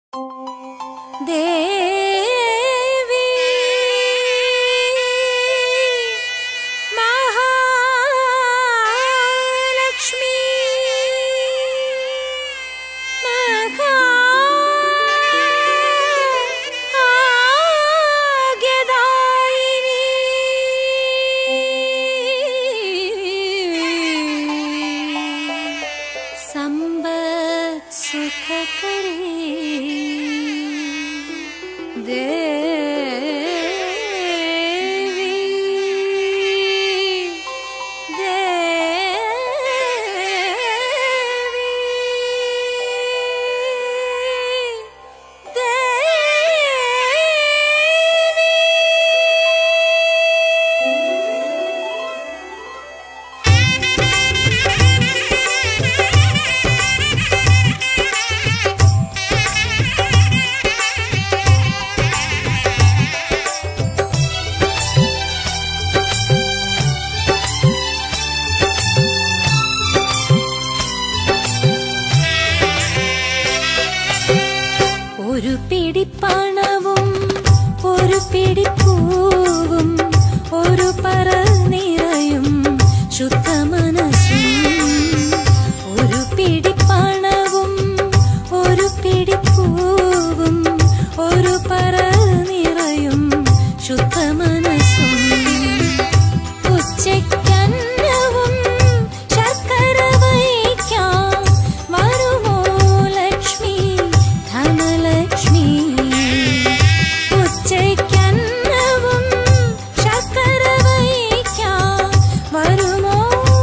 ദേവി മഹാലക്ഷ്മി മഹാഗദായിനി സമ്പത് സുഖകരേ ദേവി ദേവി ഒരു പിടി പണവും ഒരു പിടി പൂവും ഒരു പറ നിറയും ശുദ്ധ മനസ്സും ഒരു പിടി പണവും ഒരു പിടി പൂവും ഒരു പറ നിറയും ശുദ്ധ മനസ്സും ഉച്ചയ്ക്കന്നവും ശർക്കര വയ്ക്കാം വരുമോ ലക്ഷ്മി ധനലക്ഷ്മി ഉച്ചയ്ക്കന്നവും ശർക്കര വയ്ക്കാം വരുമോ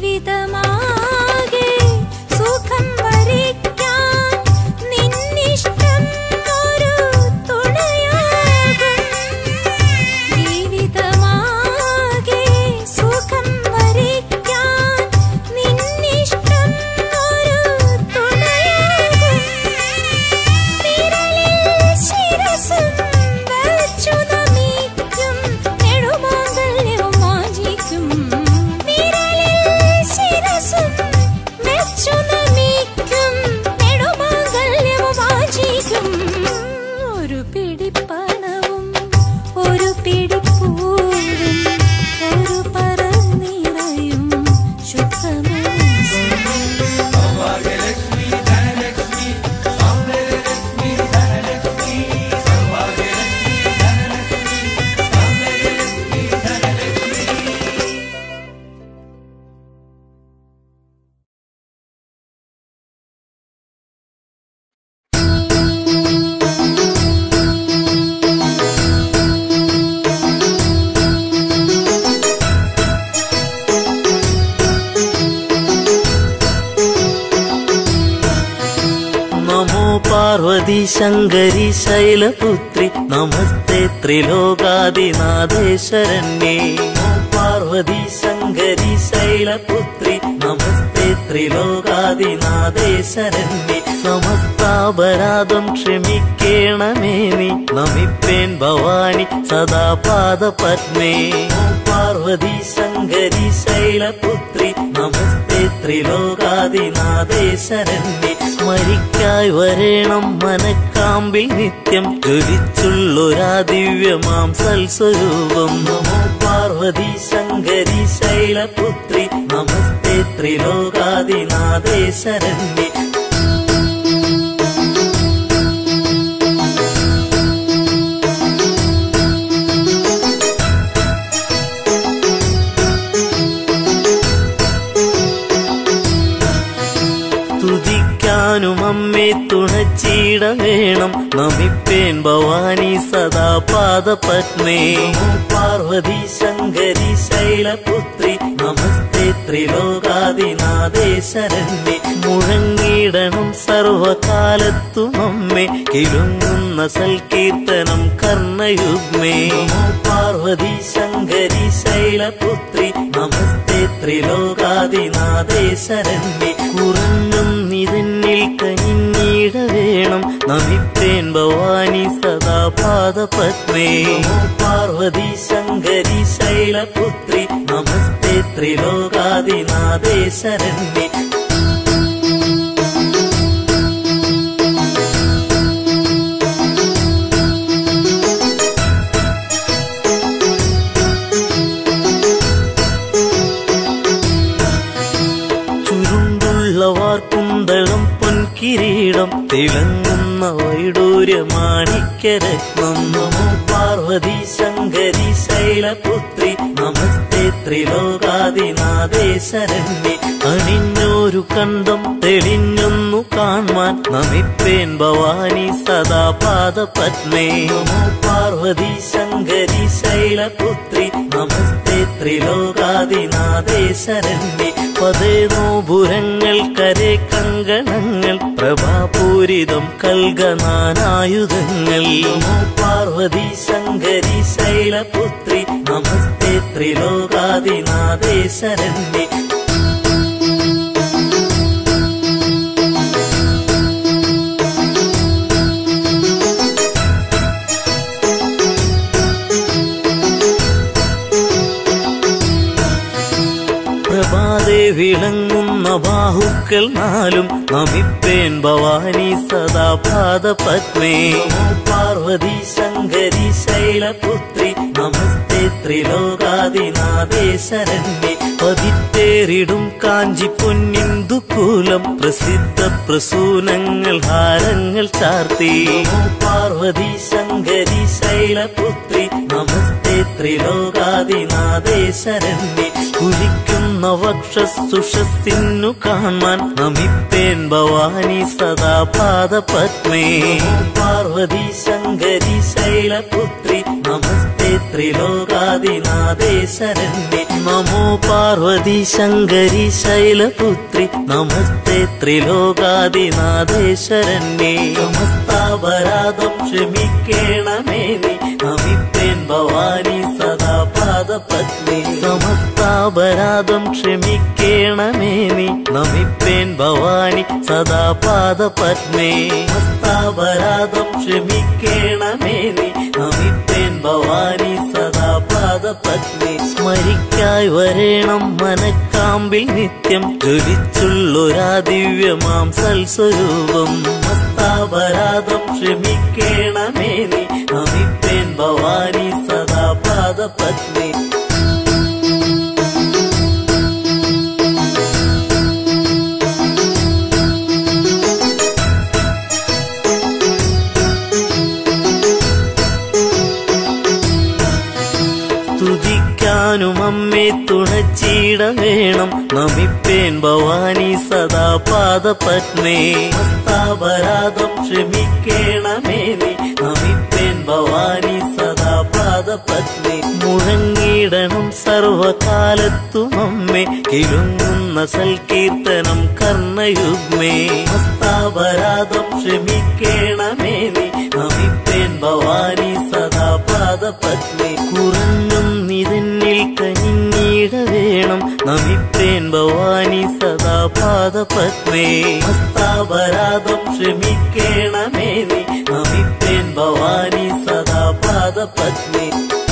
ജീവിതമാകെ സുഖം വരിക്കാൻ നിന്നിഷ്ടം ഒരു തുണയാകും ജീവിതമാകെ സുഖം വരിക്കാൻ നിന്നിഷ്ടം ഒരു തുണയാകും വിരലിൽ ശിരസും വച്ചു നമിക്കും നെടുമാങ്കല്യവും വാഞ്ചിക്കും വിരലിൽ ശിരസും വെച്ചു നമിക്കും നെടുമാങ്കല്യവും വാഞ്ചിക്കും ഒരു പിടിപ്പണവും ഒരു പിടിപ്പൂവും ഒരു പറ നിറയും ശുദ്ധമനസ്സും നമോ പാർവതി ശങ്കരി ശൈലപുത്രി നമസ്തേ ത്രിലോകാദിനാഥേശ്വരണ്യേ നമോ പാർവതി ശങ്കരി ശൈലപുത്രി നമസ്തേ ത്രിലോകാദിനാഥേശ്വരണ്യേ സമസ്താപരാധം ക്ഷമിക്കേണമേ നീ നമിപ്പേൻ ഭവാനി സദാ പാദപത്മേ നമോ പാർവതി ശങ്കരി ശൈലപുത്രി നമസ്തേ ത്രിലോകാദിനാഥേശ്വരന്യേ സ്മരിക്കായി വരേണം മനക്കാമ്പിൽ നിത്യം ജ്വലിച്ചുള്ളൊരാ ദിവ്യമാം സൽസ്വരൂപം നമോ പാർവതി ശങ്കരി ശൈലപുത്രി നമസ്തേ ത്രിലോകാദിനാഥേശ്വരന്യേ സ്തുതിക്കാനും അമ്മേ തുണച്ചീട വേണം നമിപ്പേൻ ഭവാനി സദാ പാദപത്മേ നമോ പാർവതി ശങ്കരി ശൈലപുത്രി നമസ്തേ ത്രിലോകാദിനാഥേശ്വരന്യേ മുഴങ്ങിടണം സർവകാലത്തും അമ്മേ കിലുങ്ങുന്ന സൽകീർത്തനം കർണയുഗ്മേ നമോ പാർവതി ശങ്കരി ശൈലപുത്രി നമസ്തേ ത്രിലോകാദിനാഥേശ്വരന്യേ കുറഞ്ഞും നിതന്നിൽ കനിഞ്ഞിട വേണം നമിപ്പേൻ ഭവാനി സദാ പാദപത്മേ നമോ പാർവതി ശങ്കരി ശൈലപുത്രി നമസ്തേ ത്രിലോകാദിനാഥേശ്വരന്യേ ചുരുണ്ടുള്ളവാർ കുന്തളം പൊൻകിരീടം തിളങ്ങുന്ന വൈഡൂര്യ മാണിക്യരത്നം നമോ പാർവതി ശങ്കരി ശൈലപുത്രി നമസ്തേ ത്രിലോകാദിനാഥേശ്വരന്യേ അണിഞ്ഞോരു കണ്ടം തെളിഞ്ഞൊന്നു കാൺമാൻ നമിപ്പേൻ ഭവാനി സദാ പാദപത്മേ നമോ പാർവതി ശങ്കരി ശൈലപുത്രി നമസ്തേ ത്രിലോകാദിനാഥേശ്വരന്യേ പതേനോപുരങ്ങൾ കരെ കങ്കണങ്ങൾ പ്രഭാപൂരിതം കൽകനാനായുധങ്ങൾ നമോ പാർവതി ശങ്കരി ശൈലപുത്രി നമസ്തേ ത്രിലോകാദിനാഥേശ്വരന്യേ പ്രഭാതേ വിളങ്ങുന്ന ബാഹുക്കൾ നാലും നമിപ്പേൻ ഭവാനി സദാ പാദപത്മേ നമോ പാർവതി ശങ്കരി ശൈലപുത്രി നമസ്തേ ത്രിലോകാദിനാഥേശ്വരന്യേ പതിത്തേറിടും കാഞ്ചി പൊന്നിന്ദുകൂലം പ്രസിദ്ധ പ്രസൂനങ്ങൾ ഹാരങ്ങൾ ചാർത്തി നമോ പാർവതി ശങ്കരി ശൈലപുത്രി നമസ്തേ ത്രിലോകാദിനാഥേശ്വരന്യേ സ്ഫുരിക്കുന്ന വക്ഷസുഷത്തിനു കാണാൻ നമിപ്പേൻ ഭവാനി സദാ പാദപത്മേ നമോ പാർവതി ശങ്കരി ശൈലപുത്രി നമസ്തേ നമസ്തേ ത്രിലോകാദിനാഥേ ശരണ്യേ നമോ പാർവതി ശങ്കരി ശൈലപുത്രി നമസ്തേ ത്രിലോകാദിനാഥേ ശരണ്യേ സമസ്താപരാധം ക്ഷമിക്കേണമേ നീ നമിപ്പേൻ ഭവാനി സദാ പാദപത്നി സമസ്താപരാധം ക്ഷമിക്കേണമേ നീ നമിപ്പേൻ ഭവാനി സദാ പാദപത്മേ സമസ്താപരാധം ക്ഷമിക്കേണമേ നീ നമിപ്പേൻ ഭവാനി സദാ പാദപത്നി സ്മരിക്കായി വരേണം മനക്കാമ്പിൽ നിത്യം ജ്വലിച്ചുള്ളൊരാ ദിവ്യമാം സൽസ്വരൂപം മസ്താപരാധം ക്ഷമിക്കേണമേ നീ നമിപ്പേൻ ഭവാനി സദാ പാദപത്നി സ്തുതിക്കാനും അമ്മേ തുണച്ചീട വേണം നമിപ്പേൻ ഭവാനി സദാ പാദപത്മേ മസ്താപരാധം ക്ഷമിക്കേണമേ നീ നമിപ്പേൻ ഭവാനി സദാ പാദപത്മേ മുഴങ്ങിടണം സർവകാലത്തും അമ്മേ കിലുങ്ങുന്ന സൽകീർത്തനം കർണയുഗ്മേ മസ്താപരാധം ക്ഷമിക്കേണമേ നീ നമിപ്പേൻ ഭവാനി സദാ പാദപത്മേ കുറഞ്ഞും നിതന്നിൽ കനിഞ്ഞിട വേണം നമിപ്പേൻ ഭവാനി സദാ പാദപത്മേ മസ്താപരാധം ക്ഷമിക്കേണമേ നീ നമിപ്പേൻ ഭവാനി സദാ പാദപത്മേ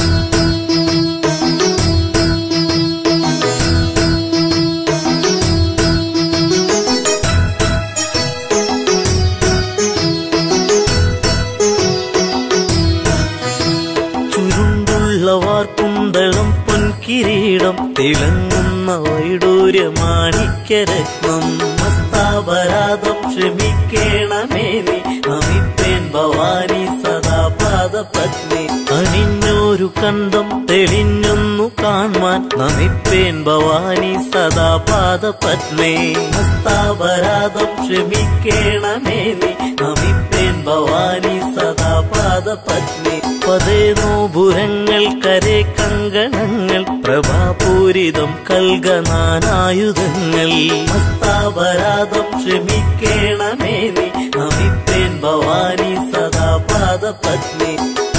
ചുരുണ്ടുള്ളവാർ കുന്തളം പൊൻകിരീടം തിളങ്ങുന്ന വൈഡൂര്യമാണിക്യരത്നം മസ്താപരാധം ക്ഷമിക്കേണമേ നീ നമിപ്പേൻ ഭവാനി സദാ പാദപത്നി അണിഞ്ഞോരു കണ്ടം തെളിഞ്ഞൊന്നു കാൺമാൻ നമിപ്പേൻ ഭവാനി സദാ പാദപത്മേ മസ്താപരാധം ക്ഷമിക്കേണമേ നീ നമിപ്പേൻ ഭവാനി സദാ പാദപത്നി പതേ നോപുരങ്ങൾ കരെ കങ്കണങ്ങൾ പ്രഭാപൂരിതം കൽകനാനായുധങ്ങൾ മസ്താപരാധം ക്ഷമിക്കേണമേ നീ നമിപ്പേൻ ഭവാനി സദാ പാദപത്നി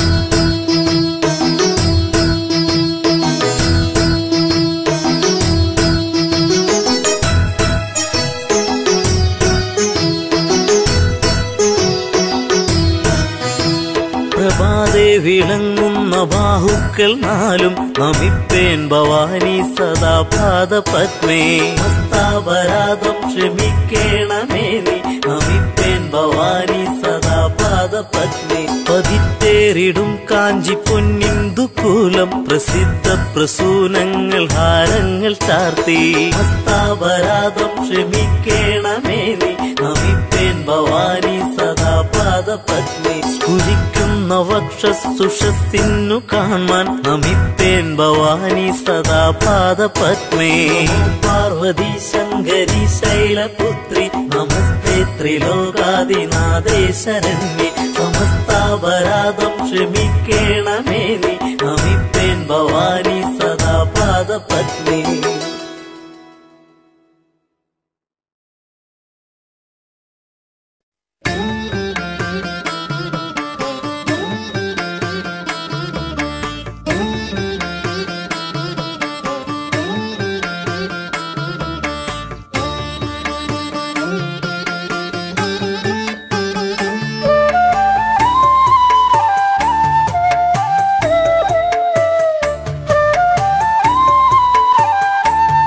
പ്രഭാതേ വിളങ്ങുന്ന ബാഹുക്കൾ നാലും നമിപ്പേൻ ഭവാനി സദാ പാദപത്മേ മസ്താപരാധം ക്ഷമിക്കേണമേ നീ നമിപ്പേൻ ഭവാനി സദാ പാദപത്മേ പതിത്തേറിടും കാഞ്ചി പൊന്നിന്ദുകൂലം പ്രസിദ്ധ പ്രസൂനങ്ങൾ ഹാരങ്ങൾ ചാർത്തി മസ്താപരാധം ക്ഷമിക്കേണമേ നീ നമിപ്പേൻ ഭവാനി സദാ പാദപത്മേ സ്ഫുരിക്കുന്ന വക്ഷസുഷസ്സിന്നു കാണാൻ നമിപ്പേൻ ഭവാനി സദാ പാദപത്മേ പാർവതി ശങ്കരി ശൈലപുത്രി നമസ്തേ ത്രിലോകാദിനാഥേ ശരണ്യേ സമസ്താപരാധം ക്ഷമിക്കേണമേ നീ നമിപ്പേൻ ഭവാനി സദാ പാദപത്മേ ും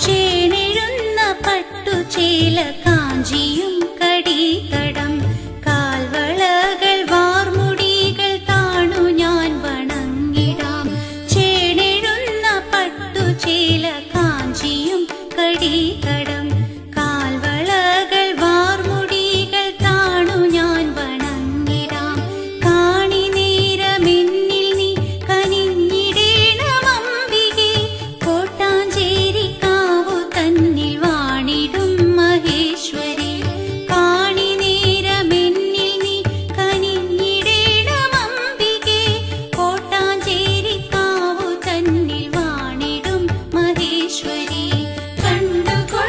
ചേണെഴുന്ന പട്ടുചേല കാഞ്ചിയും കടീകടം കാൽവളകൾ വാർമുടികൾ താണു ഞാൻ വണങ്ങിടാം ചേണെഴുന്ന പട്ടുചേല കാഞ്ചിയും കടീകടം കാൽവളകൾ വാർമുടികൾ താണു ഞാൻ വണങ്ങിടാം കാണി നേരമെന്നിൽ നീ കനിഞ്ഞിടേണമംബികെ കോട്ടാഞ്ചേരി കാവു തന്നിൽ വാണിടും മഹേശ്വരി കാണി നേരമെന്നിൽ നീ കനിഞ്ഞിടേണമംബികെ കോട്ടാഞ്ചേരി കാവു തന്നിൽ വാണിടും മഹേശ്വരി കണ്ടുകൊ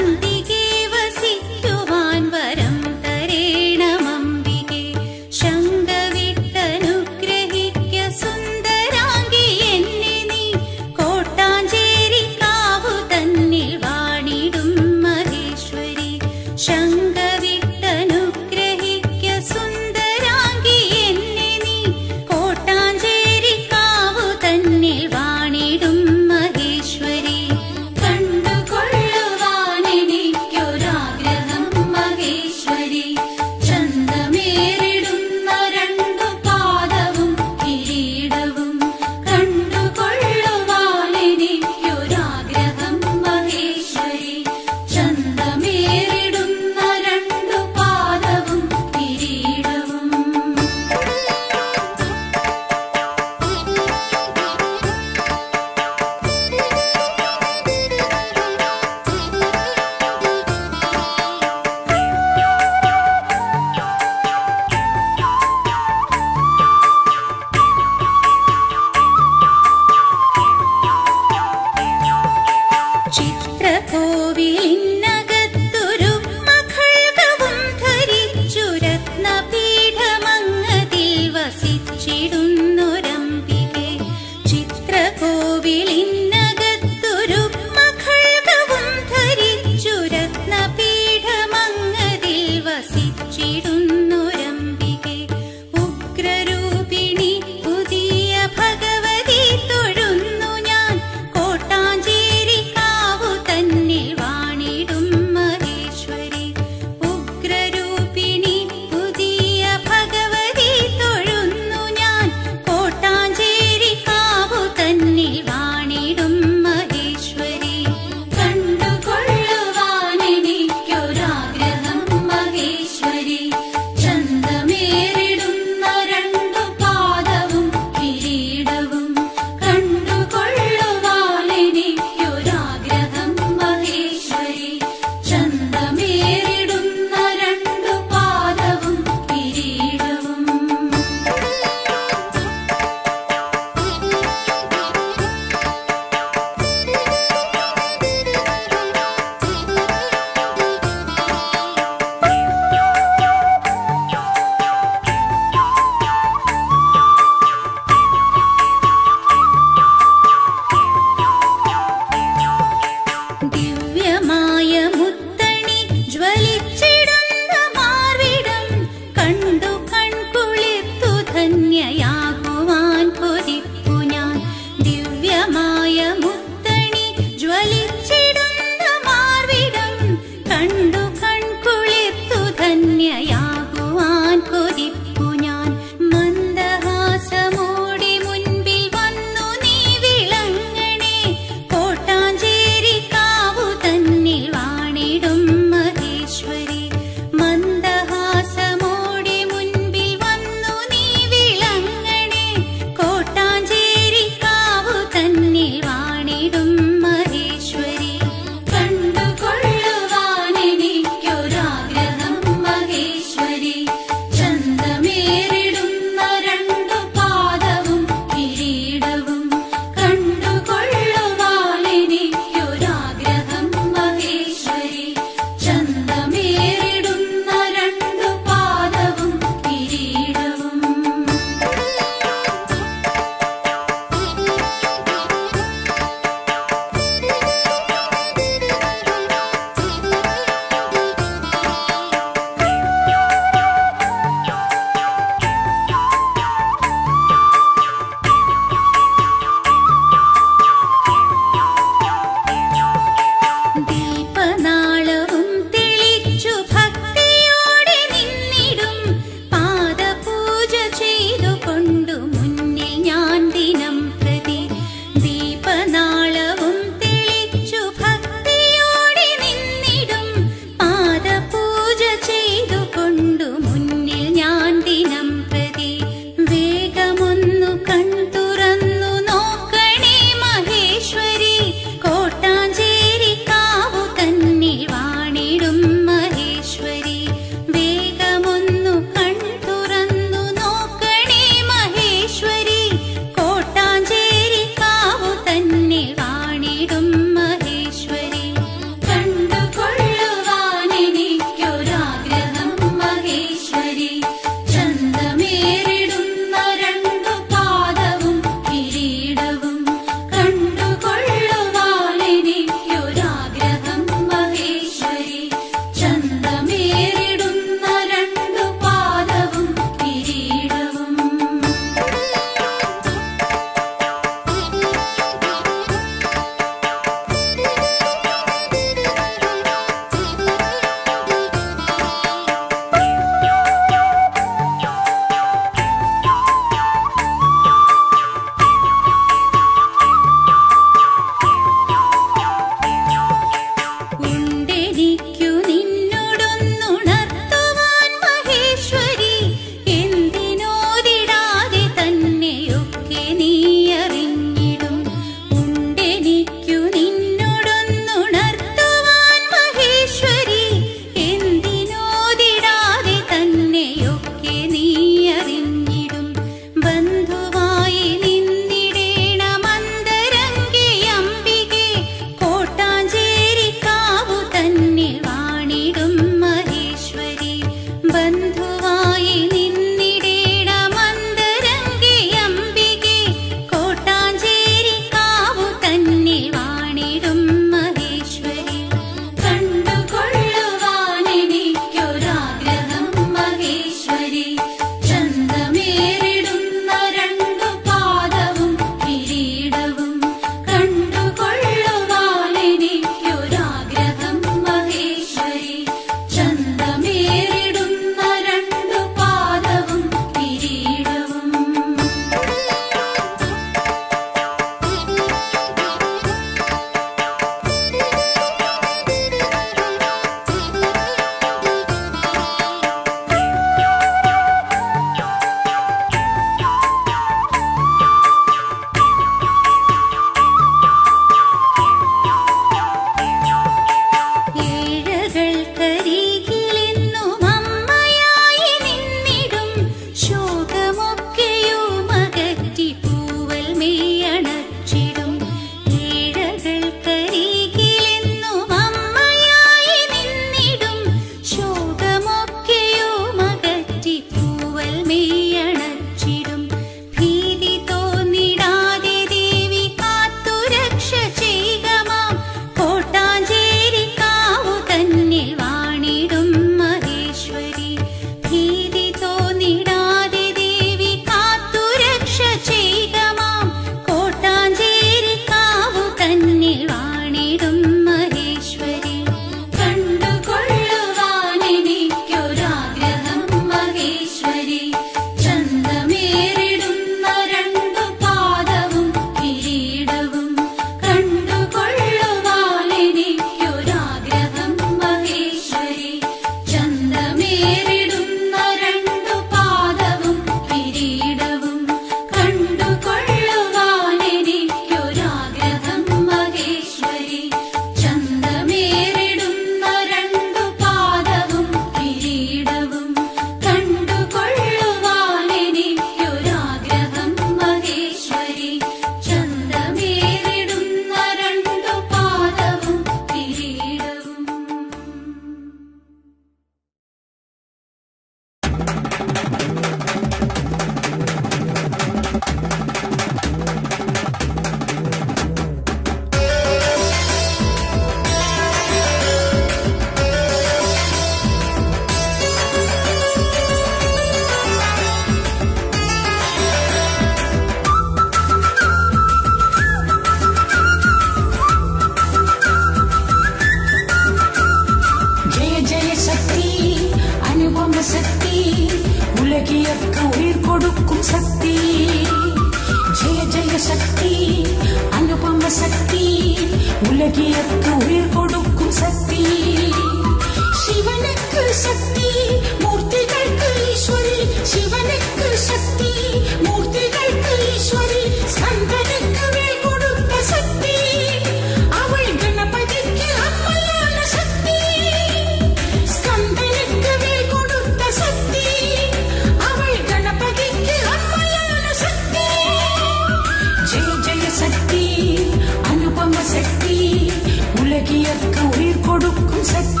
சக்தி ஜெய ஜெய சக்தி அனுபவ சக்தி உலகியற்கு உயிர் கொடுக்கும் சக்தி சிவனுக்கு சக்தி மூர்த்திகளுக்கு ஈஸ்வரி சிவனுக்கு சக்தி மூர்த்திகளுக்கு ஈஸ்வரி ஸ்கந்தனுக்கு வேல் கொடுத்த சக்தி அவள் கணபதிக்கு அம்மையான சக்தி ஸ்கந்தனுக்கு வேல் கொடுத்த சக்தி அவள் கணபதிக்கு அம்மையான சக்தி ஜெய ஜெய சக்தி அனுபவ சக்தி உலகியற்கு உயிர் கொடுக்கும் சக்தி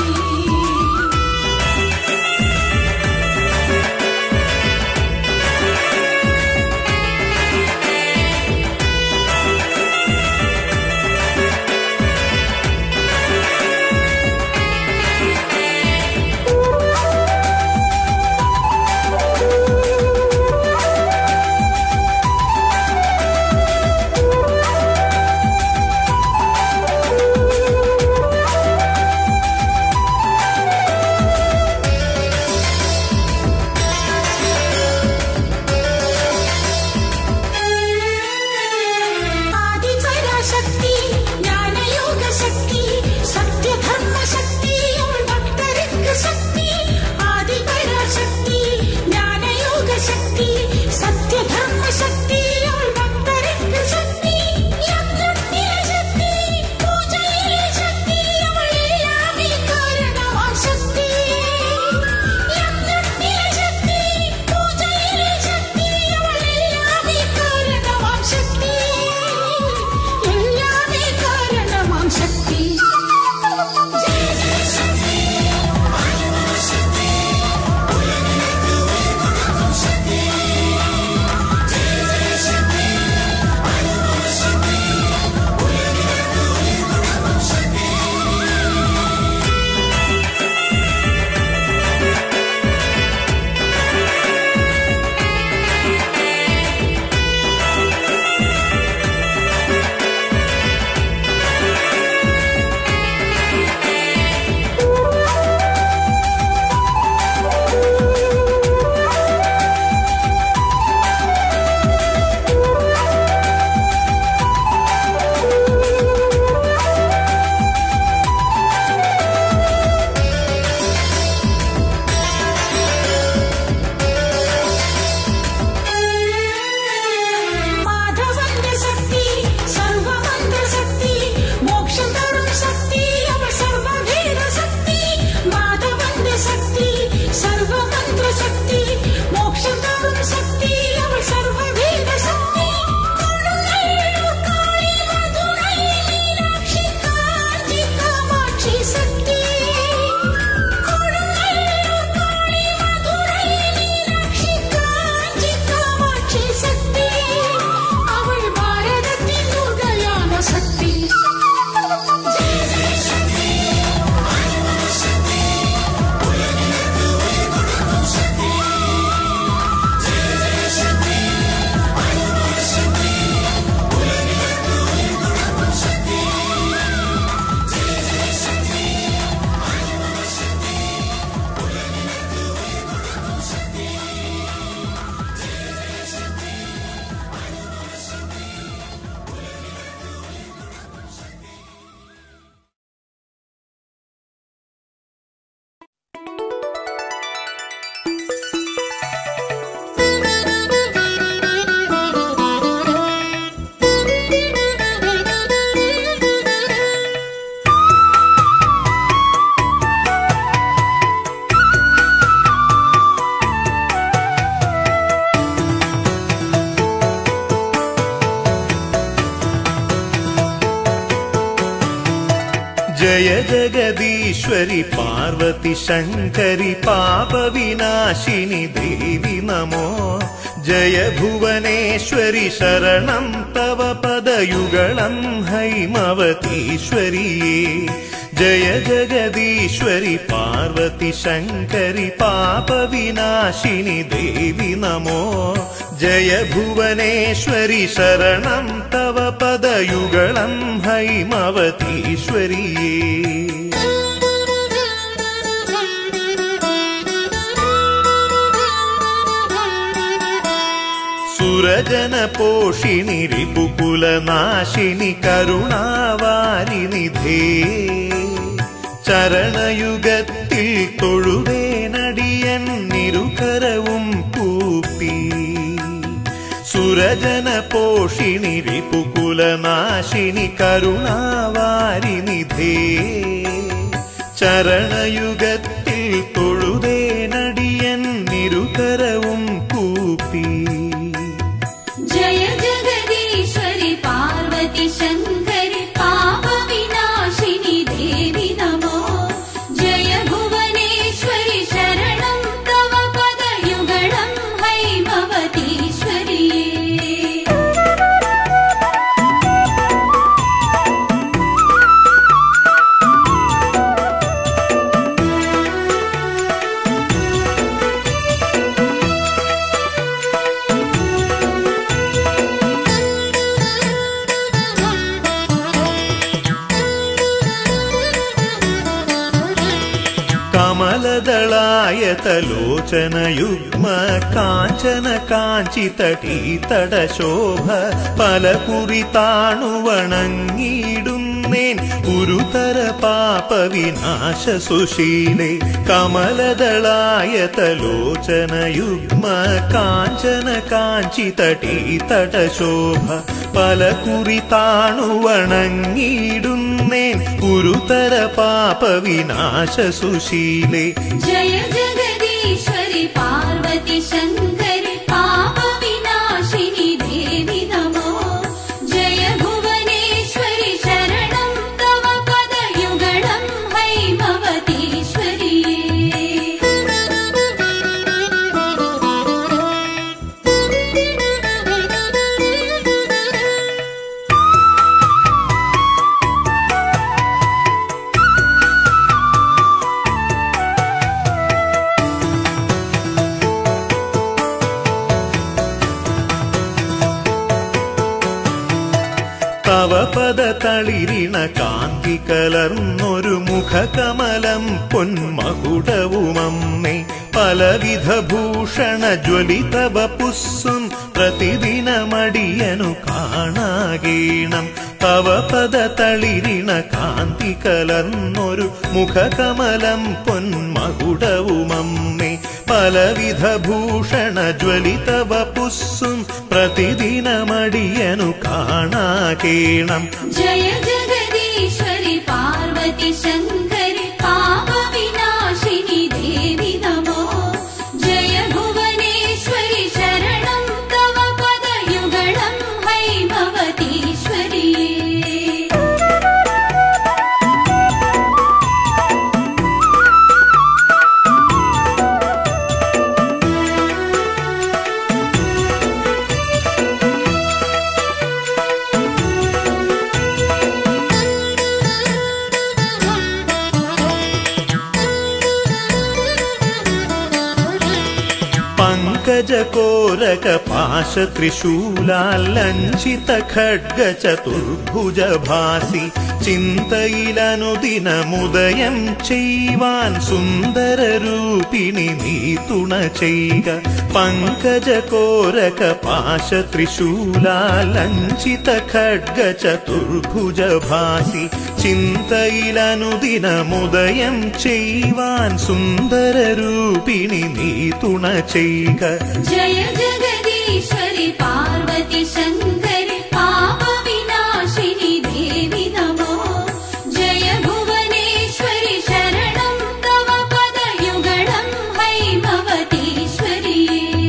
ஆதிபராசக்தி ஞானயோக சக்தி சத்ய தர்ம சக்தி அவள் பக்தருக்கு சக்தி ஆதிபராசக்தி ஞானயோக சக்தி சத்ய தர்ம சக்தி அவள் பக்தருக்கு சக்தி யக்ஞத்தில சக்தி பூஜையிலே சக்தி அவள் எல்லாமே காரணமாம் சக்தி யக்ஞத்தில சக்தி பூஜையிலே சக்தி அவள் எல்லாமே காரணமாம் சக்தி எல்லாமே காரணமாம் சக்தி ஜெய ஜெய சக்தி மாதவந்த சக்தி சர்வமந்த சக்தி மோட்சம் தரும் சக்தி அவள் சர்வ வேத சக்தி மாதவந்த சக்தி சர்வமந்திர சக்தி மோட்சம் தரும் சக்தி அவள் சர்வ வேத சக்தி கொடுங்கல்லூர் காளி மதுரை மீனாட்சி காஞ்சி காமாட்சி சக்தி கொடுங்கல்லூர் காளி மதுரை மீனாட்சி காஞ்சி காமாட்சி சக்தி அவள் பாரதத்தின் துர்கையான சக்தி ஜெய ஜெய சக்தி जय जगदीश्वरि पार्वति शङ्करि पापविनाशिनि देवि नमो जय भुवनेश्वरि शरणं तव पदयुगलं हैमवतीश्वरिये जय जगदीश्वरि पार्वति शङ्करि पापविनाशिनि देवि नमो जय भुवनेश्वरि शरणं तव पदयुगलं हैमवतीश्वरिये Thank you. സുരജന പോഷിണി റിപുകുലനാശിനി കരുണാവാരിനിധേ ചരണയുഗത്തിൽ തൊഴുവേനടിയൻ നിരുകരവും കൂപ്പി സുരജന പോഷിണി റിപുകുലനാശിനി കരുണാവാരിനിധേ ചരണയുഗത്തിൽ തൊഴുതേനടിയൻ നിരുകരവും കൂപ്പി जय जगदीश्वरि पार्वती शङ्करि पापविनाशिनि देवि नमो जय भुवनेश्वरि शरणं तव पदयुगणं हैमवतीश्वरी കമലദളായ തലോചനയുഗ്മ കാഞ്ചന കാഞ്ചിതടീതട ശോഭ പലകുറി താണുവണങ്ങിയിടുന്നേൻ ഗുരുതര പാപ വിനാശ സുശീലേ കമലദളായ തലോചനയുഗ്മ കാഞ്ചന കാഞ്ചിതടീതട ശോഭ പലകുറി താണുവണങ്ങിയിടുന്നേൻ ഗുരുതര പാപ വിനാശ സുശീലേ जय जगदीश्वरि पार्वती शङ्करि पापविनाशिनि देवि नमो जय भुवनेश्वरि शरणं तव पदयुगणं हैमवतीश्वरी തവ പദ തളിരിണ കാന്തി കലർന്നൊരു മുഖകമലം പൊന്മകുടവുമമ്മേ പലവിധ ഭൂഷണ ജ്വലിതവ പുസ്സും പ്രതിദിനമടിയനു കാണാകേണം തവ പദ തളിരിണ കാന്തി കലർന്നൊരു മുഖകമലം പൊന്മകുടവുമമ്മേ പലവിധ ഭൂഷണ ജ്വലിതവ പുസ്സും പ്രതിദിനമടിയനു കാണാകേണം जय जगदीश्वरि पार्वती शङ्करि पापविनाशिनि देवि नमो जय भुवनेश्वरि शरणं तव पदयुगणं हैमवतीश्वरी പങ്കജകോരക പാശ ത്രിശൂലാലഞ്ചിത ഖഡ്ഗ ചതുർഭുജ ഭാസി ചിന്തയിലനുദിനമുദയം ചെയ്യുവാൻ സുന്ദര രൂപിണി നീ തുണ ചെയ്യുക പങ്കജകോരക പാശ ത്രിശൂലാലഞ്ചിത ഖഡ്ഗ ചതുർഭുജ ഭാസി ചിന്തയിലനുദിനമുദയം ചെയ്യുവാൻ സുന്ദര രൂപിണി നീ തുണ ചെയ്യുക जय जगदीश्वरि पार्वती शङ्करि पापविनाशिनि देवि नमो जय भुवनेश्वरि शरणं तव पदयुगणं हैमवतीश्वरी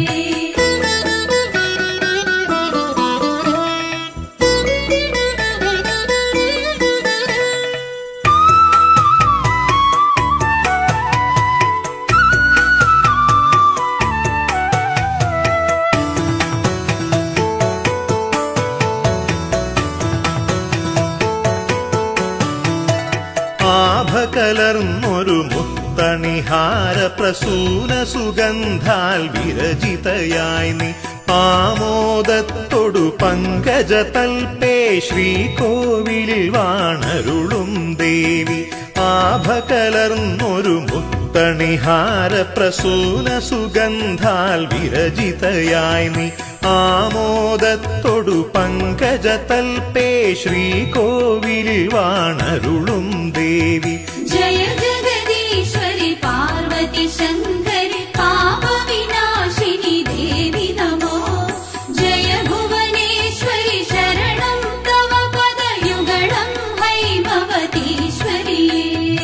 ആഭ കലർന്നൊരു മുത്തണിഹാര പ്രസൂന സുഗന്ധാൽ വിരചിതയായി നീ ആമോദത്തൊടു പങ്കജ തൽപേ ശ്രീകോവിലിൽ വാണരുളും ദേവി ആഭ കലർന്നൊരു മുത്തണിഹാര പ്രസൂന സുഗന്ധാൽ വിരചിതയായി നീ ആമോദത്തൊടു പങ്കജതൽപേ ശ്രീകോവിലിൽ വാണരുളും ദേവി जय जगदीश्वरि पार्वति शङ्करि पापविनाशिनि देवि नमो जय भुवनेश्वरि शरणं तव पदयुगणं हैमवतीश्वरी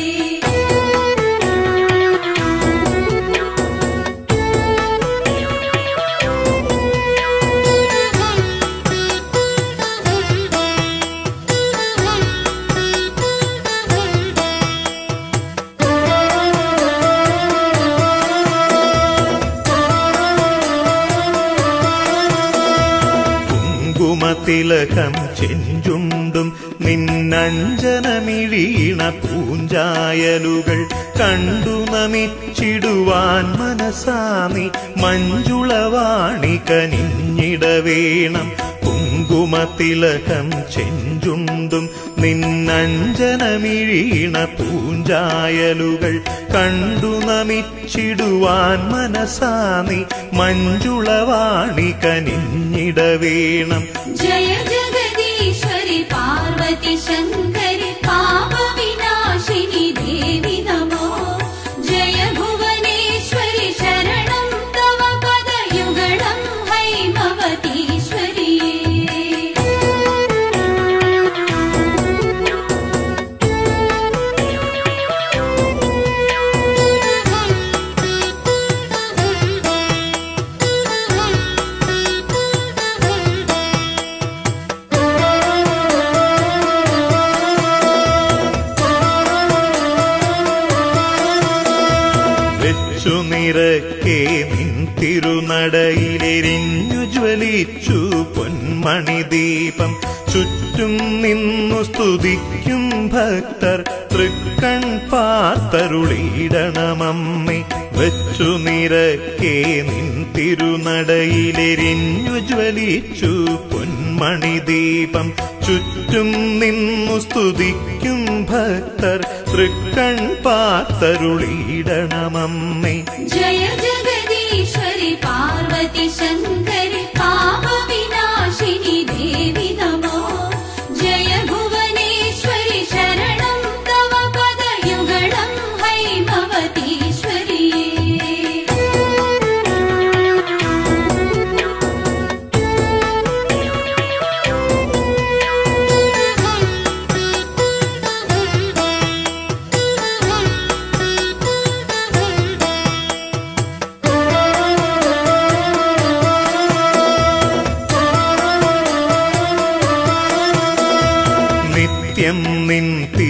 കുങ്കുമതിലകം ചെഞ്ചുണ്ടും നിന്നഞ്ജനമിഴീണ പൂഞ്ചായലുകൾ കണ്ടു നമിച്ചിടുവാൻ മനസാമി മഞ്ജുളവാണി കനിഞ്ഞിടവേണം കുങ്കുമതിലകം ചെഞ്ചുണ്ടും നിന്നഞ്ജനമിഴീണ പൂഞ്ചായലുകൾ കണ്ടു നമിച്ചിടുവാൻ മനസാമി മഞ്ജുളവാണി കനിഞ്ഞിടവേണം जय जगदीश्वरि पार्वति शङ्करि पापविनाशिनि देवि नमो जय भुवनेश्वरि शरणं तव पदयुगणं हैमवतीश्वरी വെച്ചു നിറക്കെ നിൻ തിരുനടയിലെരിഞ്ഞു ജ്വലിച്ചു പൊന്മണി ദീപം ചുറ്റും നിന്നു സ്തുതിക്കും ഭക്തർ തൃക്കൺ പാർത്തരുളിയിടണമമ്മേ വെച്ചു നിറക്കെ നിൻ തിരുനടയിലെരിഞ്ഞു ജ്വലിച്ചു പൊന്മണി ദീപം ചുറ്റും നിന്നു സ്തുതിക്കും ഭക്തർ തൃക്കൺ പാർത്തരുളിയിടണമമ്മേ जय जगदीश्वरि पार्वति शङ्करि पापविनाशिनि देवि नमो जय भुवनेश्वरि शरणं तव पदयुगणं हैमवतीश्वरी നിത്യം നിൻ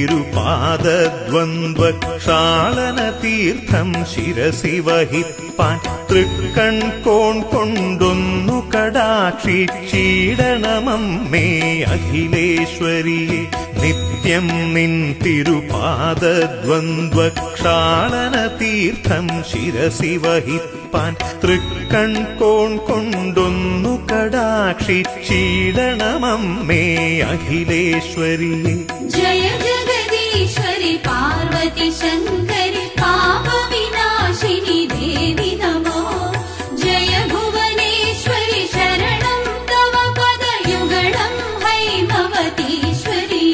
തിരുപാദദ്വന്ദ്വക്ഷാളന തീർത്ഥം ശിരസി വഹിപ്പാൻ തൃക്കൺ കോൺ കൊണ്ടൊന്നു കടാക്ഷിച്ചീടണമമ്മേ അഖിലേശ്വരിയെ നിത്യം നിൻ തിരുപാദദ്വന്ദ്വക്ഷാളന തീർത്ഥം ശിരസി വഹിപ്പാൻ തൃക്കൺ കോൺ കൊണ്ടൊന്നു കടാക്ഷിച്ചീടണമമ്മേ അഖിലേശ്വരിയെ जय जगदीश्वरि पार्वति शङ्करि पापविनाशिनि देवि नमो जय भुवनेश्वरि शरणं तव पदयुगणं हैमवतीश्वरी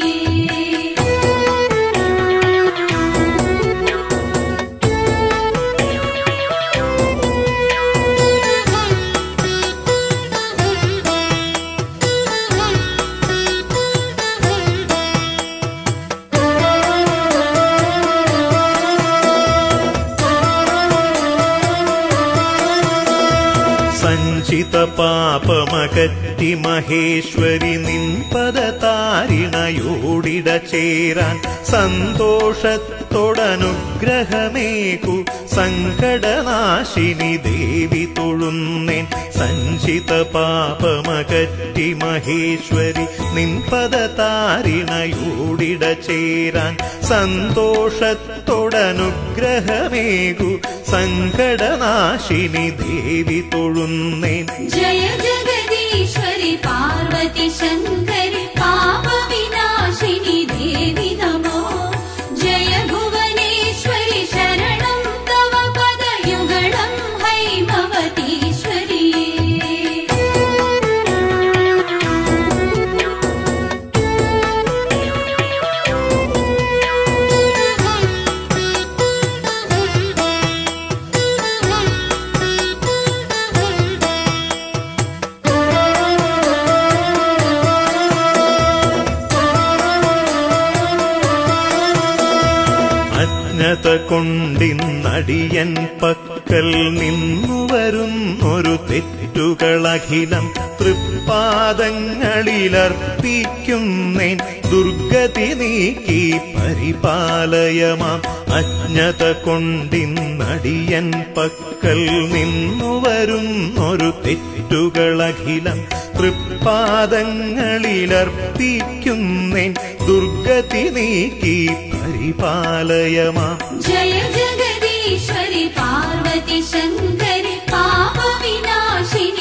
സഞ്ചിത പാപമകറ്റി മഹേശ്വരി നിൻപദ താരിണയോടിട ചേരാൻ സന്തോഷത്തോടനുഗ്രഹമേകു സങ്കടനാശിനി ദേവി തൊഴുന്നേൻ സഞ്ചിത പാപമകറ്റി മഹേശ്വരി നിൻപദ താരിണയോടിട ചേരാൻ സന്തോഷത്തോടനുഗ്രഹമേകു സങ്കടനാശിനി ദേവി തൊഴുന്നേൻ जय जगदीश्वरि पार्वति शङ्करि पापविनाशिनि देवि नमो जय भुवनेश्वरि शरणं तव पदयुगणं हैमवतीश्वरी അജ്ഞത കൊണ്ടിന്നടിയൻ പക്കൽ നിന്നു വരുന്നൊരു തെറ്റുകളഖിലം തൃപ്പാദങ്ങളിലർപ്പിക്കുന്നേൻ ദുർഗതി നീക്കി പരിപാലയമാം അജ്ഞത കൊണ്ടിന്നടിയൻ പക്കൽ നിന്നു വരുന്നൊരു തെറ്റുകളഖിലം തൃപ്പാദങ്ങളിലർപ്പിക്കുന്നേൻ ദുർഗതി നീക്കി പരിപാലയമാം जय जगदीश्वरि पार्वती शङ्करि पापविनाशिनि